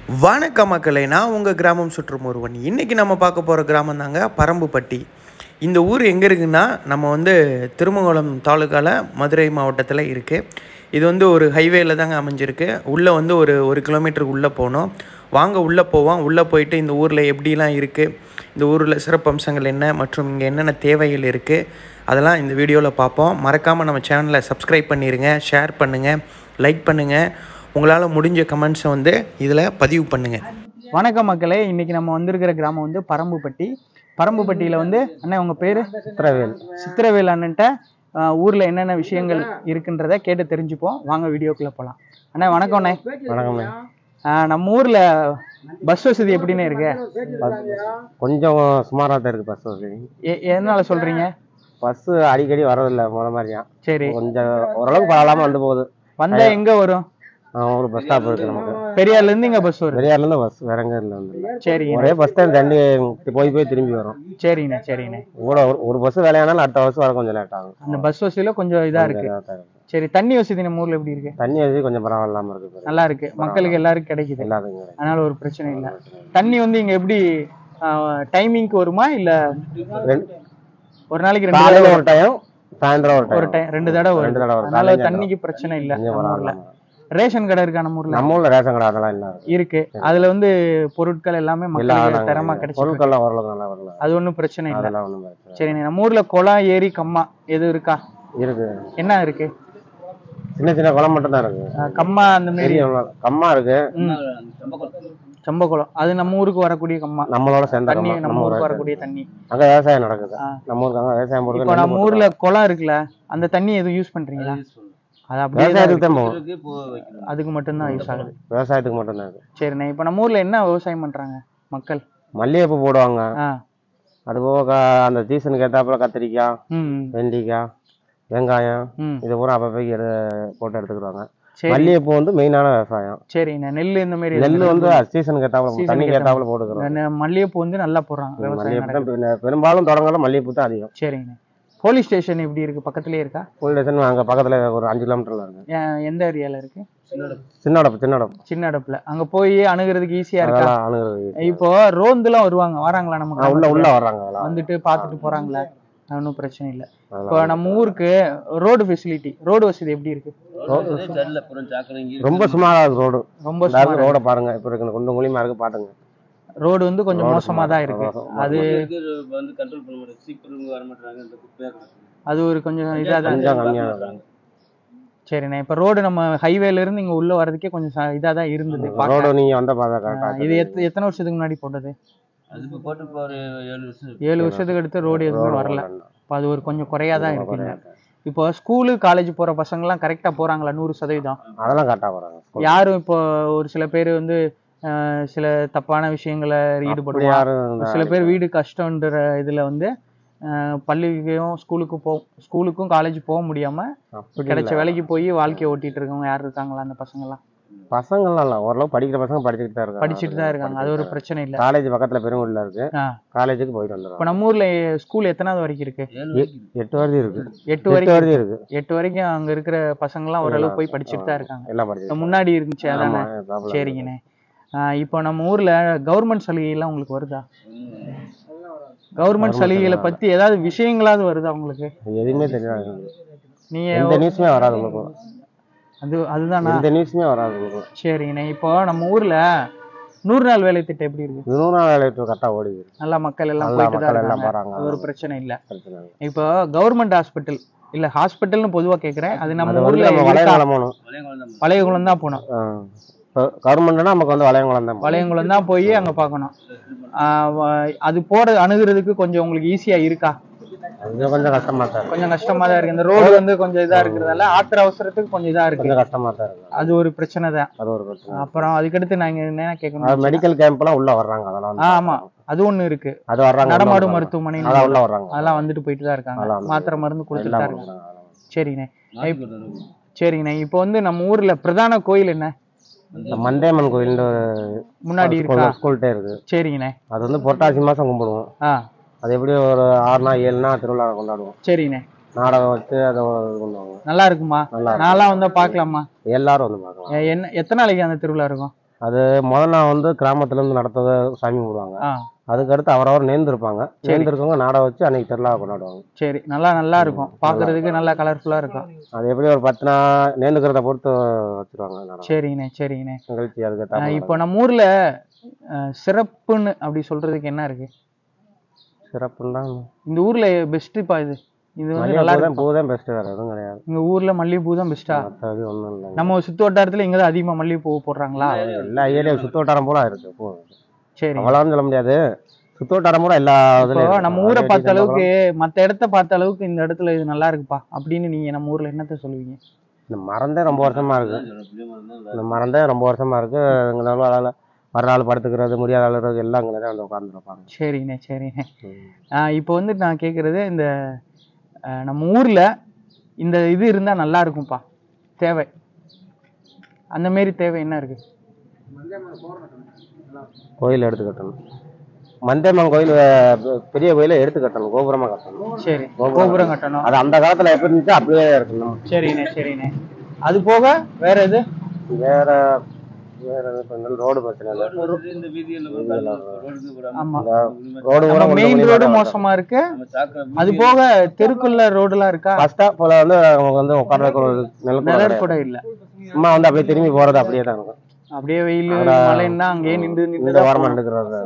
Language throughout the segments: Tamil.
வணக்கம் மக்களே நான் உங்கள் கிராமம் சுற்றும் ஒருவன் இன்றைக்கி நம்ம பார்க்க போகிற கிராமம் தாங்க பரம்புப்பட்டி இந்த ஊர் எங்கே இருக்குன்னா நம்ம வந்து திருமங்கலம் தாலுக்காவில் மதுரை மாவட்டத்தில் இருக்குது இது வந்து ஒரு ஹைவேல தாங்க அமைஞ்சிருக்கு உள்ளே வந்து ஒரு ஒரு கிலோமீட்டருக்கு உள்ளே போகணும் வாங்க உள்ளே போவோம் உள்ளே போயிட்டு இந்த ஊரில் எப்படிலாம் இருக்குது இந்த ஊரில் சிறப்பம்சங்கள் என்ன மற்றும் இங்கே என்னென்ன தேவைகள் இருக்குது அதெல்லாம் இந்த வீடியோவில் பார்ப்போம் மறக்காமல் நம்ம சேனலை சப்ஸ்கிரைப் பண்ணிடுங்க ஷேர் பண்ணுங்கள் லைக் பண்ணுங்கள் உங்களால் முடிஞ்ச கமெண்ட்ஸை வந்து இதில் பதிவு பண்ணுங்கள் வணக்கம் மக்களே இன்னைக்கு நம்ம வந்திருக்கிற கிராமம் வந்து பரம்புப்பட்டி பரம்புப்பட்டியில் வந்து அண்ணா உங்க பேரு சித்திரவேல் சித்திரவேல் அண்ணன்ட்ட ஆஹ், ஊர்ல என்னென்ன விஷயங்கள் இருக்குன்றத கேட்டு தெரிஞ்சுப்போம் வாங்க வீடியோக்குள்ள போலாம் அண்ணா வணக்கம் அண்ணே வணக்கம்ண்ணே ஆஹ், நம்ம ஊர்ல பஸ் வசதி எப்படின்னு இருக்கு பஸ் கொஞ்சம் சுமாராக தான் இருக்குது பஸ் வசதி எ- எதனால சொல்றீங்க பஸ்ஸு அடிக்கடி வரதில்லை முத மாதிரியா சரி கொஞ்சம் ஓரளவுக்கு பரவாயில்லாம வந்து போகுது வந்தா எங்க வரும் ஆ, ஒரு பஸ் ஸ்டாப் இருக்கு நமக்கு பெரியார்ல இருந்து இங்க பஸ் வரும் பெரியார்லேருந்து பஸ் வேற எங்க இல்லை வந்து சரிங்க ஒரே பஸ் தான் தண்டி போய் போய் திரும்பி வரும் சரிண்ணே சரிண்ணே கூட ஒரு- ஒரு பஸ் வேலையானாலும் அடுத்த பஸ் வர கொஞ்சம் லேட் ஆகும் அந்த பஸ் வசதியில கொஞ்சம் இதா இருக்கு கொஞ்சம் இதா இருக்கு. சரி தண்ணி வசதி நம்ம ஊர்ல எப்படி இருக்கு தண்ணி வசதி கொஞ்சம் பரவாயில்லாம இருக்கு இப்ப. நல்லா இருக்கு மக்களுக்கு எல்லாருக்கும் கிடைக்குது எல்லாத்துக்கும் அதனால ஒரு பிரச்சனை இல்லை தண்ணி வந்து இங்க எப்படி டைமிங்க்கு வருமா இல்ல ரெண்டு ஒரு நாளைக்கு ரெண்டு காலையில தடவை ஒரு டைம் சாயந்தரம் ஒரு ஒரு டைம் டைம் ரெண்டு தடவை வரும் ரெண்டு தடவை வரும். அதனால காலையில தண்ணிக்கு பிரச்சனை இல்ல கொஞ்சம் நம்ம ஊர்ல பரவாயில்லாம ரேஷன் கடை இருக்கா நம்ம ஊர்ல நம்ம ஊர்ல ரேஷன் கடை அதெல்லாம் இல்லை இருக்கு அதுல வந்து பொருட்கள் எல்லாமே எல்லாம் மக்களுக்கு தரமா கிடைச்சு பொருட்கள்லாம் ஓரளவுக்கு நல்லா வரல அது ஒண்ணும் பிரச்சனை இல்ல அதெல்லாம் ஒன்றும் பிரச்சனை இல்லை. சரி நம்ம ஊர்ல குளம் ஏரி கம்மா எது இருக்கா இருக்கு என்ன இருக்கு சின்ன சின்ன குளம் மட்டும் தான் இருக்கு அஹ் கம்மா அந்த மாதிரி பெரிய குளம். கம்மா இருக்கு ம். சம்பக்குளம் அது நம்ம ஊருக்கு வரக்கூடிய கம்மா நம்மளோட சேர்ந்த தண்ணி கம்மா நம்ம நம்ம ஊருக்கு ஊருக்கு வரக்கூடிய தண்ணி அங்க விவசாயம் நடக்குது ஆ. நம்ம ஊருக்கு அங்க விவசாயம் இப்போ போடுறது நம்ம ஊர்ல குளம் இருக்குல்ல அந்த தண்ணி எதுவும் யூஸ் பண்றீங்களா அது அப்படியே தான் விவசாயத்துக்கு இருக்கு. தான் போகும் அதுக்கு மட்டும்தான் யூஸ் ஆகுது விவசாயத்துக்கு மட்டும் தான் இருக்கு சரிண்ணே இப்போ நம்ம ஊர்ல என்ன விவசாயம் பண்றாங்க மக்கள் மல்லிகைப்பூ போடுவாங்க ஆ அது போக க- அந்த சீசனுக்கு ஏத்தாப்புல கத்திரிக்காய் ம் ம், வெண்டிக்காய் வெங்காயம் ம் இது பூரா அப்பப்போக்கு எடு போட்டு எடுத்துக்கிடுவாங்க சரி மல்லிகைப்பூ வந்து மெயினான விவசாயம் சரிண்ணே நெல் இந்த மாதிரி நெல் வந்து சீசனுக்கு ஏத்தாப்புல Season தண்ணிக்கு க்கு ஏத்தாப்புல போட்டுக்கிறோம் நெ- மல்லிகைப்பூ வந்து நல்லா போடுறாங்க விவசாயம் மல்லிகைப்பூ நடக்குது. தான் பெ- பெரும்பாலும் தொடங்கல மல்லிகைப்பூ தான் அதிகம் சரிண்ணே போலீஸ் ஸ்டேஷன் எப்படி இருக்கு பக்கத்துலயே இருக்கா போலீஸ் ஸ்டேஷன் அங்க பக்கத்துல ஒரு அஞ்சு கிலோமீட்டர்ல இருக்கு ஏன், எந்த ஏரியால இருக்கு சின்னடப்பு சின்னடப்பு சின்ன இடப்புல அங்க போய் அணுகிறதுக்கு ஈஸியா இருக்கா அதெல்லாம் அணுகுறது இப்போ ரோந்துலாம் வருவாங்க வராங்களா ஆ, நமக்கு உள்ள உள்ள வர்றாங்க அதெல்லாம் வந்துட்டு பார்த்துட்டு போறாங்களா ஒன்றும் பிரச்சனை இல்லை இப்போ அதெல்லாம் நம்ம ஊருக்கு ரோடு ஃபெசிலிட்டி ரோடு வசதி எப்படி இருக்கு ரொம்ப சுமாரா இருக்கு ரோடு ரொம்ப எல்லாருக்கும் ரோட பாருங்க இப்ப இருக்கு குண்டு குழிமா இருக்கு பாத்துங்க ரோடு வந்து கொஞ்சம் Road மோசமா தான் இருக்கு மோசம். அது வந்து கண்ட்ரோல் பண்ண மாட்டாங்க சீக்கிரம் வர மாட்டாங்க இந்த குப்பையா கிடக்கு. அது ஒரு கொஞ்சம் இதா தான் கொஞ்சம் கம்மியா இருக்கு சரிண்ணே இப்போ ரோடு நம்ம ஹைவேல இருந்து இங்க உள்ள வர்றதுக்கே கொஞ்சம் ச- இதா தான் இருந்தது பார்க்க. ரோடு நீங்க வந்த பார்த்தா ஆ, கரெக்டா இது எத்த- எத்தனை வருஷத்துக்கு முன்னாடி போட்டது அது இப்போ போட்டு இப்போ ஒரு ஏழு வருஷம் ஏழு வருஷத்துக்கு அடுத்து ரோடு எதுவுமே வரல இப்போ அது ஒரு கொஞ்சம் குறையா தான் இருக்கு இங்க. இப்போ ஸ்கூலு காலேஜ் போற பசங்க எல்லாம் கரெக்டா போறாங்களா நூறு சதவீதம் அதெல்லாம் கரெக்டா வராங்க யாரும் இப்போ ஒரு சில பேர் வந்து அஹ், சில தப்பான விஷயங்களை அப்படி ஈடுபடுவாங்க யாரும் இந்த- சில பேர் வீடு கஷ்டம்ன்ற இதுல வந்து அஹ், பள்ளிக்கும் ஸ்கூலுக்கும் போ ஸ்கூலுக்கும் காலேஜ் போக முடியாம அப்படி கிடைச்ச இல்ல. வேலைக்கு போய் வாழ்க்கையை ஓட்டிட்டு இருக்கவங்க யார் இருக்காங்களா அந்த பசங்க எல்லாம் பசங்கள்லாம் இல்ல ஓரளவு படிக்கிற பசங்க படிச்சுட்டு தான் இருக்காங்க படிச்சுட்டு தான் இருக்காங்க அது ஒரு பிரச்சனை இல்ல காலேஜ் பக்கத்துல பெருங்குடில இருக்கு ஆ. காலேஜுக்கு போயிட்டு இப்போ வந்துடுறாங்க நம்ம ஊர்ல ஸ்கூல் எத்தனாவது வரைக்கும் இருக்கு ஏழு எ- எட்டு வரைக்கும் இருக்கு எட்டு எட்டு வரைக்கும் வரைக்கும் இருக்கு எட்டு வரைக்கும் அங்க இருக்கிற பசங்க எல்லாம் ஓரளவு போய் படிச்சுட்டு தான் இருக்காங்க எல்லாம் இப்ப படிச்சு முன்னாடி இருந்துச்சு அதானே ஆமா, problem சரிங்கண்ணே ஆஹ் இப்போ நம்ம ஊர்ல கவர்மெண்ட் சலுகைலாம் உங்களுக்கு வருதா கவர்மெண்ட் சலுகைகளை பத்தி ஏதாவது விஷயங்களாவது வருதா உங்களுக்கு எதுவுமே தெரியாது நீங்க எந்த நியூஸுமே வராது உங்களுக்கு அது அதுதானா எந்த நியூஸுமே வராது உங்களுக்கு சரிங்கண்ணே இப்போ நம்ம ஊர்ல நூறு நாள் வேலை திட்டம் எப்படி இருக்கு நூறு நாள் வேலை கரெக்டா ஓடிது நல்லா மக்கள் எல்லாம் நல்லா போயிட்டு தான் மக்கள் எல்லாம் இருக்காங்க போறாங்க அது ஒரு பிரச்சனை இல்ல பிரச்சனை இல்லை. இப்போ கவர்மெண்ட் ஹாஸ்பிட்டல் இல்ல ஹாஸ்பிட்டல்னு பொதுவா கேக்குறேன் அது அது நம்ம வந்து ஊர்ல நம்ம இருக்கா? வளையங்குளம் போகணும் வளையங்குளம் தான் பழைய குளம் தான் போகணும் கவர்மெண்ட்னா நமக்கு வந்து வளையங்குளம் தான் போகணும். வளையங்குளம் தான் போய் அங்க பார்க்கணும் ஆஹ் வ- அது போற அணுகிறதுக்கு கொஞ்சம் உங்களுக்கு ஈஸியா இருக்கா அது கொஞ்சம் கஷ்டமா தான் இருக்கு கொஞ்சம் கஷ்டமா தான் இருக்கு இந்த ரோடு வந்து கொஞ்சம் இதா இருக்கிறதால ஆத்திர அவசரத்துக்கு கொஞ்சம் இதா இருக்கு கொஞ்சம் கஷ்டமா தான் இருக்கு அது ஒரு பிரச்சனை தான் அது ஒரு பிரச்சனை அப்புறம் அதுக்கடுத்து நாங்க என்ன கேட்கணும் மெடிக்கல் கேம்ப் எல்லாம் உள்ள வர்றாங்க அதெல்லாம் வந்து ஆ, ஆமா அது ஒண்ணு இருக்கு அது வர்றாங்க நடமாடு உள்ள வர்றாங்க. மருத்துவமனை அதான் உள்ள வர்றாங்க அதெல்லாம் வந்துட்டு போயிட்டு தான் இருக்காங்க அதெல்லாம் வந்து- மாத்திரை மருந்து கொடுத்துட்டு எல்லாம் தான் இருக்காங்க வர்றாங்க. சரிண்ணே நாட்டுக்கு ஒரு தடவை. சரிண்ணே இப்போ வந்து நம்ம ஊர்ல பிரதான கோயில் என்ன இந்த மந்தேமன் கோயில்னு ஒரு முன்னாடி இருக்கா ஸ்கூல்ட்டே இருக்கு சரிங்கண்ணே அது வந்து புரட்டாசி மாசம் கும்பிடுவோம் ஆ அது எப்படி ஒரு ஆறுனா ஏழுனா திருவிழா கொண்டாடுவோம் சரிண்ணே நாடகம் வச்சு அதை இது பண்ணுவாங்க நல்லா இருக்குமா நல்லா இருக்கும் நான்லாம் வந்தா பார்க்கலாமா எல்லாரும் வந்து பார்க்கலாம் எ- என்ன எத்தனை நாளைக்கு அந்த திருவிழா இருக்கும் அது முதல் நாள் வந்து கிராமத்துல இருந்து நடத்த சாமி கும்பிடுவாங்க ஆ அதுக்கடுத்து அவரவர் நேர்ந்திருப்பாங்க நேர்ந்திருக்கவங்க நாடகம் வச்சு அன்னைக்கு திருவிழா கொண்டாடுவாங்க சரி நல்லா நல்லா இருக்கும் பார்க்கிறதுக்கு நல்லா கலர்ஃபுல்லா இருக்கும் அது எப்படி ஒரு பத்து நாள் நேர்ந்துக்கிறத பொறுத்து வச்சிருவாங்க நாடகம் சரிங்கண்ணே சரிங்கண்ணே நிகழ்ச்சி ஆ, அதுக்கு இப்போ நம்ம ஊர்ல ஆ, சிறப்புன்னு அப்படி சொல்றதுக்கு என்ன இருக்கு சிறப்புன்னா இந்த ஊர்ல பெஸ்ட்டுப்பா இது இது வந்து மல்லிகை நல்லா பூ தான் இருக்கும் பூ தான் பெஸ்ட் வேற எதுவும் கிடையாது எங்க ஊர்ல மல்லிகைப்பூ தான் பெஸ்ட்டா மற்றபடி ஒன்றும் இல்லை நம்ம சுத்து வட்டாரத்துல இங்க தான் அதிகமா மல்லிகைப்பூ போடுறாங்களா எல்லா ஏரியா சுத்து வட்டாரம் பூரா இருக்கு பூ சரி அவ்வளோன்னு சொல்ல முடியாது சுத்து வட்டாரம் பூரா எல்லா இப்போ இதுலயும் இருக்கு. நம்ம ஊரை அதே பார்த்த மாதிரி அளவுக்கு மத்த இடத்த பார்த்த அளவுக்கு இந்த இடத்துல இது நல்லா இருக்குப்பா அப்படின்னு நீங்க நம்ம ஊர்ல என்னத்த சொல்லுவீங்க இந்த மரம் தான் ரொம்ப வருஷமா இருக்கு சொல்றேன், புளிய மரம் தான் நல்லா இந்த மரம் தான் ரொம்ப வருஷமா இருக்கு எங்களால அதால வர ஆள் படுத்துக்கிறது முடியாத ஆள் இருக்கிறது எல்லாம் அங்கே தான் வந்து உட்காந்துருப்பாங்க சரிண்ணே சரிண்ணே ஆ, இப்போ வந்து நான் கேட்குறது இந்த ஆ, நம்ம ஊர்ல இந்த இது இருந்தா நல்லா இருக்கும்ப்பா தேவை அந்த மாரி தேவை என்ன இருக்கு கோயில் எடுத்து கட்டணும் மந்தேமன் கோயில் அஹ், பெரிய கோயிலை எடுத்து கட்டணும் கோபுரமா கட்டணும் சரி கோபுரம். கோபுரம் கட்டணும் அது அந்த காலத்துல எப்படி இருந்துச்சு அப்படியே இருக்கணும் சரிண்ணே சரிண்ணே அது போக வேற எது வேற வேற எது பண்ணாலும் ரோடு பிரச்சனை இல்லை ரோடு இந்த வீதியில ரோடுக்கு போடாம ஆமா ரோடு கூட நம்ம மெயின் ரோடு மோசமா இருக்கு நம்ம சாக்கடை அது போக தெருக்குள்ள ரோடுலாம் இருக்கா பஸ் ஸ்டாப்ல வந்து அவங்க வந்து உட்கார்றதுக்கு ஒரு நிலக்கூட நிழல் கிடையாது. கூட இல்ல சும்மா வந்து அப்படியே திரும்பி போறது அப்படியே தான் இருக்கும் அப்படியே வெயில் அட- மழைன்னா அங்கேயே நின்று இந்த நின்று வாரமா எடுக்கிறது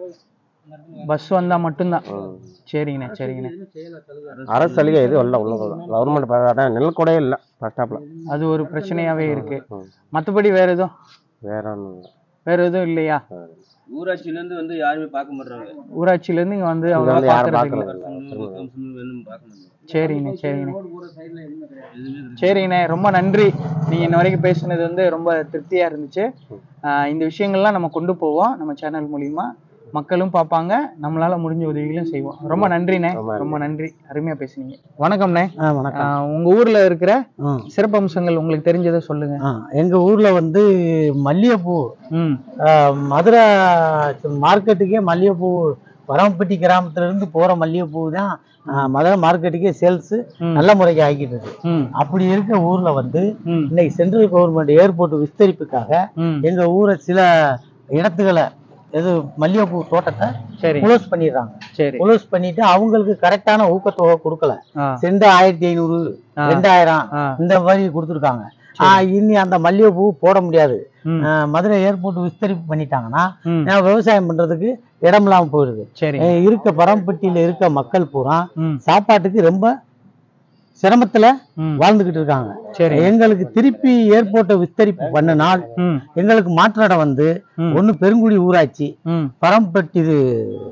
பஸ் வந்தா மட்டும்தான் சரிங்கண்ணே சரிங்கண்ணே அரசு சலுகை எதுவும் இல்லை உள்ள கவர்மெண்ட் நிலக்கூடே இல்லை பஸ் ஸ்டாப்ல அது ஒரு பிரச்சனையாவே இருக்கு மத்தபடி வேற எதுவும் வேற ஒன்றும் இல்லை வேற எதுவும் இல்லையா ஊராட்சியில இருந்து வந்து யாருமே பார்க்க மாட்டாங்க ஊராட்சியில இருந்து இங்க வந்து இங்க அவ்வளவா வந்து யாரும் பாக்குறது இல்ல பார்க்கறது இல்லை வேணும் பார்க்க மாட்டாங்க சரிங்கண்ணே சரிங்கண்ணே சரிங்கண்ணே ரொம்ப நன்றி நீங்க இன்ன வரைக்கும் பேசுனது வந்து ரொம்ப திருப்தியா இருந்துச்சு ஆஹ் இந்த விஷயங்கள்லாம் நம்ம கொண்டு போவோம் நம்ம சேனல் மூலியமா மக்களும் பார்ப்பாங்க நம்மளால முடிஞ்ச உதவிகளும் செய்வோம் ரொம்ப நன்றிண்ணே ரொம்ப நன்றி. ரொம்ப நன்றி அருமையா பேசுனீங்க வணக்கம்ண்ணே ஆ வணக்கம் ஆஹ் உங்க ஊர்ல இருக்கிற ஆ சிறப்பம்சங்கள் உங்களுக்கு தெரிஞ்சதை சொல்லுங்க ஆ எங்க ஊர்ல வந்து மல்லிகைப்பூ ம் ஆ, மதுரை மார்க்கெட்டுக்கே மல்லிகைப்பூ வரம்பட்டி கிராமத்துல இருந்து போற மல்லிகைப்பூ தான் ஆ, மதுரை மார்க்கெட்டுக்கே சேல்ஸ் ம். நல்ல முறைக்கு ஆக்கிட்டு இருக்கு ம் அப்படி இருக்க ஊர்ல வந்து ம் இன்னைக்கு சென்ட்ரல் கவர்மெண்ட் ஏர்போர்ட் விஸ்தரிப்புக்காக ம் எங்க ஊரை சில இடத்துகளை எது மல்லிகைப்பூ தோட்டத்தை சரி க்ளோஸ் பண்ணிடுறாங்க சரி க்ளோஸ் பண்ணிட்டு அவங்களுக்கு கரெக்டான ஊக்கத்தொகை கொடுக்கல ஆ செண்டு ஆயிரத்தி ஐநூறு ஆ. ரெண்டாயிரம் ஆ இந்த மாதிரி கொடுத்துருக்காங்க ஆஹ் இனி அந்த மல்லிகைப்பூ போட முடியாது ம் ஆஹ் மதுரை ஏர்போர்ட் விஸ்தரிப்பு பண்ணிட்டாங்கன்னா ம் நான் விவசாயம் பண்றதுக்கு இடம் இல்லாம போயிடுது சரி ஆஹ் இருக்க பரம்பட்டியில இருக்க மக்கள் பூரா ம் சாப்பாட்டுக்கு ரொம்ப சிரமத்துல ம் வாழ்ந்துகிட்டு இருக்காங்க சரி எங்களுக்கு திருப்பி ஏர்போர்ட்டை விஸ்தரிப்பு பண்ணினால் ம் எங்களுக்கு மாற்று இடம் வந்து ம் ஒண்ணு பெருங்குடி ஊராட்சி ம் பரம்பட்டி இது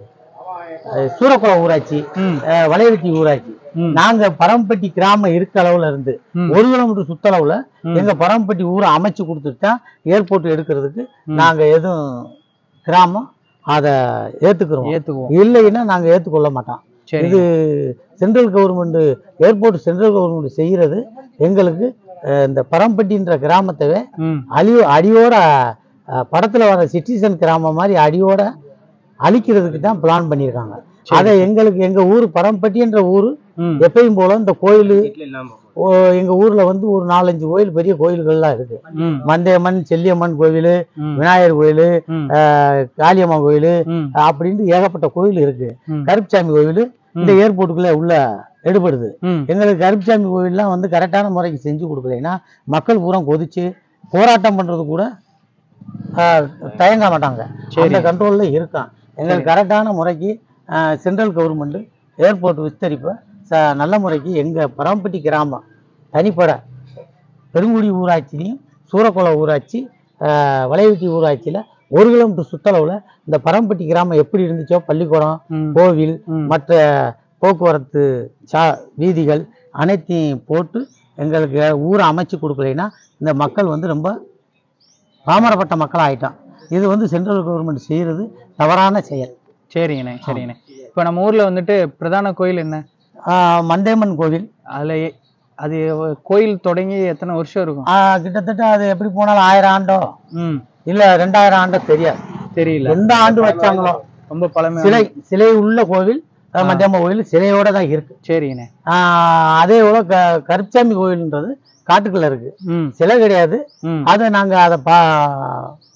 அஹ் சூரக்குளம் ஊராட்சி ம் அஹ் வளையவெட்டி ஊராட்சி ம் நாங்க பரம்பட்டி கிராமம் இருக்க அளவுல இருந்து ம். ஒரு கிலோமீட்டர் சுத்தளவுல ம். எங்க பரம்பட்டி ஊரை அமைச்சு கொடுத்துட்டா ஏர்போர்ட் எடுக்கிறதுக்கு ம். நாங்க எதுவும் கிராமம் அதை ஏத்துக்கிறோம் ஏத்துக்குவோம் இல்லைன்னா நாங்க ஏத்துக்கொள்ள மாட்டோம் சரி இது central government airport central government செய்யறது எங்களுக்கு அஹ், இந்த பரம்பட்டின்ற கிராமத்தை ம் அழி அடியோட அஹ், படத்துல வர சிட்டிசன் கிராமம் மாதிரி அடியோட அழிக்கிறதுக்கு தான் பிளான் பண்ணியிருக்காங்க அதை எங்களுக்கு எங்க ஊர் பரம்பட்டின்ற ஊர் ம் எப்பயும் போல இந்த கோயில் இல்லாம எங்க ஊர்ல வந்து ஒரு நாலஞ்சு கோயில் பெரிய கோயில்கள்லாம் இருக்கு ம் மந்தையம்மன் செல்லியம்மன் கோவில் ம் விநாயகர் கோயில் ம் காளியம்மன் கோயில் ம் அப்படின்ட்டு ஏகப்பட்ட கோயில் இருக்கு ம். கருப்புசாமி கோவில் இந்த ஏர்போர்ட்டுக்குள்ள உள்ள எடுபடுது ம் எங்களுக்கு கருப்புசாமி கோயில்லாம் வந்து கரெக்டான முறைக்கு செஞ்சு கொடுக்கலைன்னா மக்கள் பூரா கொதிச்சு போராட்டம் பண்றது கூட ஆஹ், தயங்க மாட்டாங்க சரி. அந்த கண்ட்ரோல்ல இருக்கான் எங்களுக்கு கரெக்டான முறைக்கு சென்ட்ரல் கவர்மெண்ட் ஏர்போர்ட் விஸ்தரிப்பை ச- நல்ல முறைக்கு எங்க பரம்பட்டி கிராமம் தனிப்பட பெருங்குடி ஊராட்சிலையும் சூரக்குளம் ஊராட்சி ஆஹ், வளைவெட்டி ஊராட்சியில ஒரு கிலோமீட்டர் சுத்தளவுல இந்த பரம்பட்டி கிராமம் எப்படி இருந்துச்சோ பள்ளிக்கூடம் ம் கோவில் ம் மற்ற போக்குவரத்து சா வீதிகள் அனைத்தையும் போட்டு எங்களுக்கு ஊரை அமைச்சு கொடுக்கலைன்னா இந்த மக்கள் வந்து ரொம்ப பாமரப்பட்ட மக்கள் ஆயிட்டான் இது வந்து சென்ட்ரல் கவர்மெண்ட் செய்யறது தவறான செயல் சரிங்கண்ணே சரிங்கண்ணே இப்போ நம்ம ஊர்ல வந்துட்டு பிரதான கோயில் என்ன ஆஹ் மண்டேமன் கோவில் அதுல எ- அது கோயில் தொடங்கி எத்தனை வருஷம் இருக்கும் ஆஹ் கிட்டத்தட்ட அது எப்படி போனாலும் ஆயிரம் ஆண்டோ ம் இல்ல ரெண்டாயிரம் ஆண்டோ தெரியாது தெரியல எந்த ஆண்டு வச்சாங்களோ ரொம்ப பழமை சிலை சிலை உள்ள கோவில் ஆஹ் மண்டேமன் கோவில் சிலையோட தான் இருக்கு சரிங்கண்ணே ஆஹ் அதே போல க கருப்சாமி கோவில்ன்றது காட்டுக்குள்ள இருக்கு ம் சிலை கிடையாது ம் அதை நாங்க அதை பா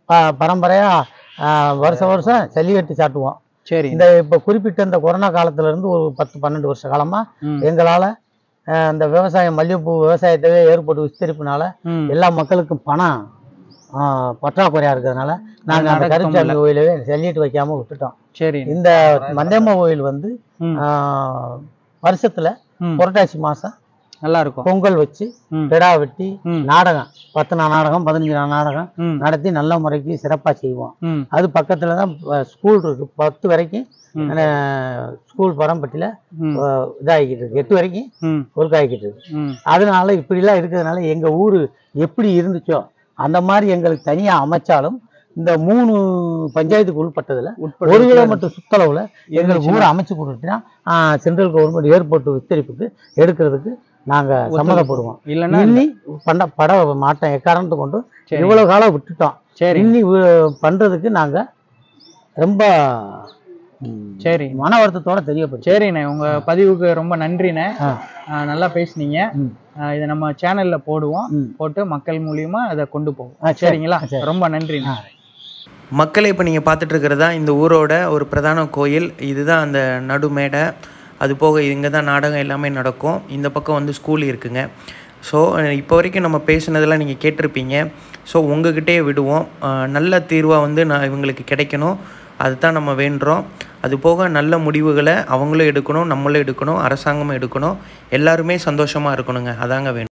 ப- பரம்பரையா ஆ, வருஷம் வருஷம் ஜல்லிக்கட்டு சாட்டுவோம் சரி இந்த இப்போ குறிப்பிட்ட இந்த கொரோனா காலத்துல இருந்து ஒரு பத்து பன்னெண்டு வருஷ காலமா ம். எங்களால ஆ, இந்த விவசாயம் மல்லிகைப்பூ விவசாயத்தவே ஏற்பட்டு விஸ்தரிப்புனால ம். எல்லா மக்களுக்கும் பணம் ஆ, பற்றாக்குறையா இருக்கிறதுனால நாங்க அந்த நடக்க கருச்சாமி முடியல. கோயிலவே ஜல்லிக்கட்டு வைக்காம விட்டுட்டோம் சரி இந்த மந்தேம்மா கோயில் வந்து ம். ஆ, வருஷத்துல ம். புரட்டாசி மாசம் நல்லா இருக்கும் பொங்கல் வச்சு ம். கிடா வெட்டி ம். நாடகம் பத்து நாள் நாடகம் பதினஞ்சு நாள் நாடகம் ம். நடத்தி நல்ல முறைக்கு சிறப்பா செய்வோம் ம். அது பக்கத்துல தான் அஹ், ஸ்கூல் இருக்கு பத்து வரைக்கும் ம். அஹ், ஸ்கூல் பரம்பட்டியில் ம். இதாகிக்கிட்டு இருக்கு எட்டு வரைக்கும் ம். ஒர்க் ஆகிக்கிட்டு இருக்கு ம். அதனால இப்படிலாம் இருக்கிறதுனால எங்க ஊரு எப்படி இருந்துச்சோ அந்த மாதிரி எங்களுக்கு தனியா அமைச்சாலும் இந்த மூணு பஞ்சாயத்துக்கு உள்பட்டதுல உட்பட ஒரு கிலோமீட்டர் சுத்தளவுல எங்களுக்கு ஊரை அமைச்சு கொடுத்துட்டா சென்ட்ரல் கவர்மெண்ட் ஏர்போர்ட் விஸ்தரிப்புக்கு எடுக்கிறதுக்கு நாங்க சம்மதப்படுவோம் இல்லைன்னா இன்னி பண்ண பட மாட்டோம் எக்காரணத்தை கொண்டு சரி. இவ்வளவு காலம் விட்டுட்டோம் சரி இன்னி வி- பண்றதுக்கு நாங்க ரொம்ப ம், சரி மன வருத்தத்தோட தெரியப்படுச்சு சரிண்ணே உங்க பதிவுக்கு ரொம்ப நன்றிண்ணே ஆ. ஆ, நல்லா பேசுனீங்க ம். ஆ, இதை நம்ம சேனல்ல போடுவோம் ம். போட்டு மக்கள் மூலியமா அதை கொண்டு போவோம் ஆ, சரி. சரிங்களா ஆ, சரி. ரொம்ப நன்றிண்ணே ஆ. மக்களை இப்போ நீங்கள் பார்த்துட்டு இருக்கிறதா இந்த ஊரோட ஒரு பிரதான கோயில் இதுதான் அந்த நடுமேடை அது போக இங்கே தான் நாடகம் எல்லாமே நடக்கும் இந்த பக்கம் வந்து ஸ்கூல் இருக்குங்க ஸோ இப்போ வரைக்கும் நம்ம பேசுனதெல்லாம் நீங்கள் கேட்டிருப்பீங்க ஸோ உங்ககிட்டயே விடுவோம் அஹ், நல்ல தீர்வாக வந்து நான் இவங்களுக்கு கிடைக்கணும் அதுதான் நம்ம வேண்டுறோம் அது போக நல்ல முடிவுகளை அவங்களும் எடுக்கணும் நம்மளும் எடுக்கணும் அரசாங்கமும் எடுக்கணும் எல்லாருமே சந்தோஷமாக இருக்கணுங்க அதாங்க வேணும்